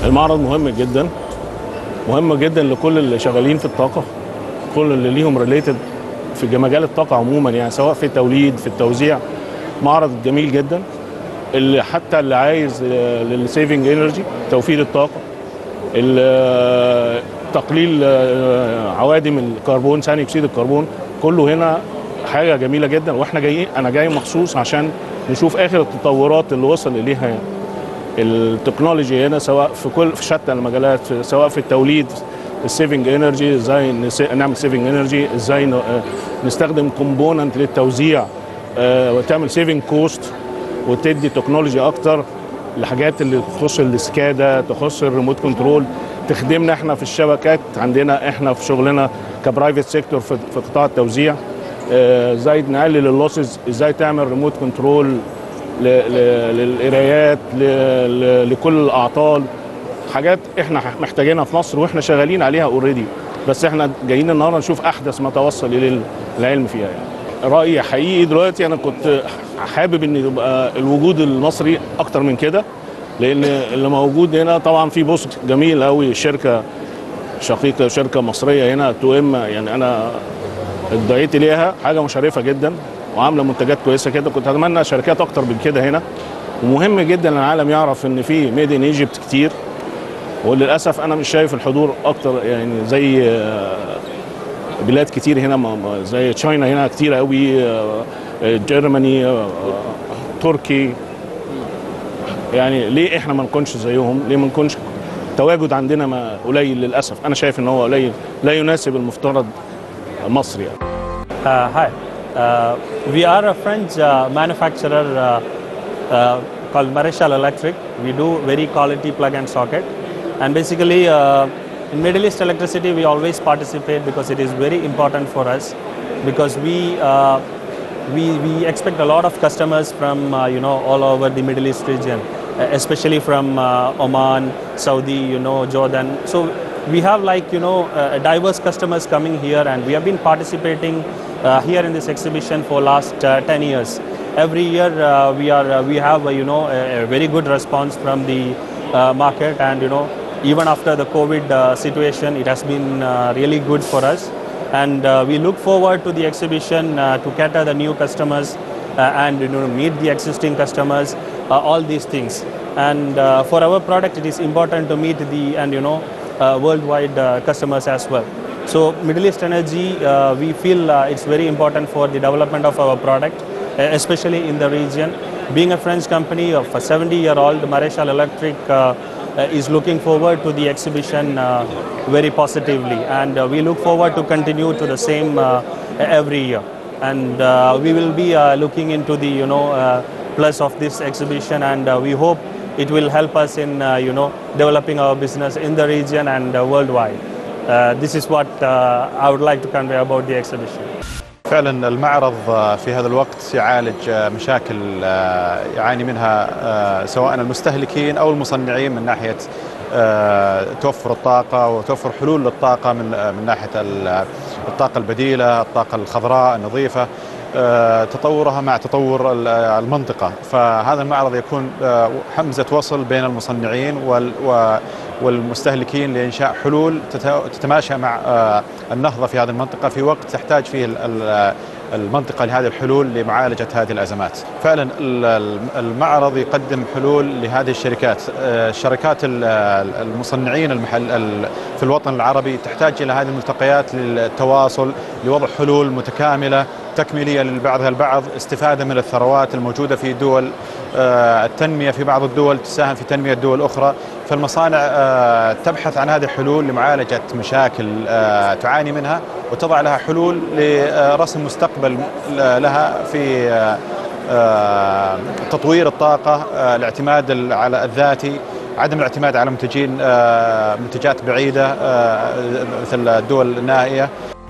المعرض مهم جدا مهم جدا لكل اللي شغالين في الطاقه كل اللي ليهم ريليتد في مجال الطاقه عموما يعني سواء في التوليد في التوزيع معرض جميل جدا اللي حتى اللي عايز للسيفنج انرجي توفير الطاقه ال- تقليل آه، عوادم الكربون ثاني اكسيد الكربون كله هنا حاجه جميله جدا واحنا جايين انا جاي مخصوص عشان نشوف اخر التطورات اللي وصل اليها التكنولوجي هنا سواء في كل في شتى المجالات في سواء في التوليد السيفنج انرجي ازاي نس- نعمل سيفنج انرجي ازاي ن- آه، نستخدم كومبوننت للتوزيع آه، وتعمل سيفنج كوست وتدي تكنولوجي اكتر الحاجات اللي تخص السكادا تخص الريموت كنترول تخدمنا احنا في الشبكات عندنا احنا في شغلنا كبرايفت سيكتور في في قطاع التوزيع آه، ازاي نقلل اللوسز ازاي تعمل ريموت كنترول ل- ل- للقرايات ل- ل- لكل الاعطال حاجات احنا محتاجينها في مصر واحنا شغالين عليها اوريدي بس احنا جايين النهارده نشوف احدث ما توصل اليه العلم فيها يعني رايي حقيقي دلوقتي انا كنت حابب ان يبقى الوجود المصري اكتر من كده لان اللي موجود هنا طبعا في بوست جميل قوي شركه شقيقه شركه مصريه هنا توام يعني انا ادعيت ليها حاجه مشرفه جدا وعامله منتجات كويسه كده كنت اتمنى شركات اكتر من كده هنا ومهم جدا العالم يعرف ان في ميد ان ايجيبت كتير وللاسف انا مش شايف الحضور اكتر يعني زي آه، بلاد كتير هنا ما- ما- زي تشاينا هنا كتير قوي آه، آه، جيرماني آه، تركي يعني ليه احنا ما نكونش زيهم ليه ما نكونش تواجد عندنا ما قليل للاسف انا شايف ان هو قليل لا يناسب المفترض مصر يعني Uh, hi. Uh, we are a French uh, manufacturer uh, uh, called Marechal Electric. We do very quality plug and socket. And basically, uh, in Middle East electricity, we always participate because it is very important for us. Because we uh, we, we expect a lot of customers from uh, you know all over the Middle East region, uh, especially from uh, Oman, Saudi, you know Jordan. So we have like you know uh, diverse customers coming here, and we have been participating uh, here in this exhibition for last uh, 10 years. Every year uh, we are uh, we have uh, you know a, a very good response from the uh, market, and you know even after the COVID uh, situation, it has been uh, really good for us and uh, we look forward to the exhibition uh, to cater the new customers uh, and you know meet the existing customers uh, all these things and uh, for our product it is important to meet the and you know uh, worldwide uh, customers as well so middle east energy uh, we feel uh, it's very important for the development of our product uh, especially in the region being a french company of a 70 year old marechal electric uh, uh, is looking forward to the exhibition uh, very positively and uh, we look forward to continue to the same uh, every year and uh, we will be uh, looking into the you know uh, plus of this exhibition and uh, we hope it will help us in uh, you know developing our business in the region and uh, worldwide uh, this is what uh, I would like to convey about the exhibition فعلا المعرض آه، في هذا الوقت يعالج آه، مشاكل آه، يعاني منها آه، سواء المستهلكين او المصنعين من ناحيه آه، توفر الطاقه وتوفر حلول للطاقه من آه، من ناحيه ال- الطاقه البديله، الطاقه الخضراء النظيفه آه، تطورها مع تطور ال- آه، المنطقه، فهذا المعرض يكون آه، حمزه وصل بين المصنعين وال- و- والمستهلكين لانشاء حلول تت- تتماشى مع آه، النهضه في هذه المنطقه في وقت تحتاج فيه ال- ال- المنطقه لهذه الحلول لمعالجه هذه الازمات. فعلا ال- ال- المعرض يقدم حلول لهذه الشركات، آه، الشركات ال- المصنعين المحل ال- في الوطن العربي تحتاج الى هذه الملتقيات للتواصل لوضع حلول متكامله تكميليه لبعضها البعض، استفاده من الثروات الموجوده في دول آه، التنميه في بعض الدول تساهم في تنميه دول اخرى، فالمصانع آه، تبحث عن هذه الحلول لمعالجه مشاكل آه، تعاني منها وتضع لها حلول لرسم مستقبل لها في آه، آه، تطوير الطاقه، آه، الاعتماد ال- على الذاتي، عدم الاعتماد على منتجين آه، منتجات بعيده آه، مثل الدول النائيه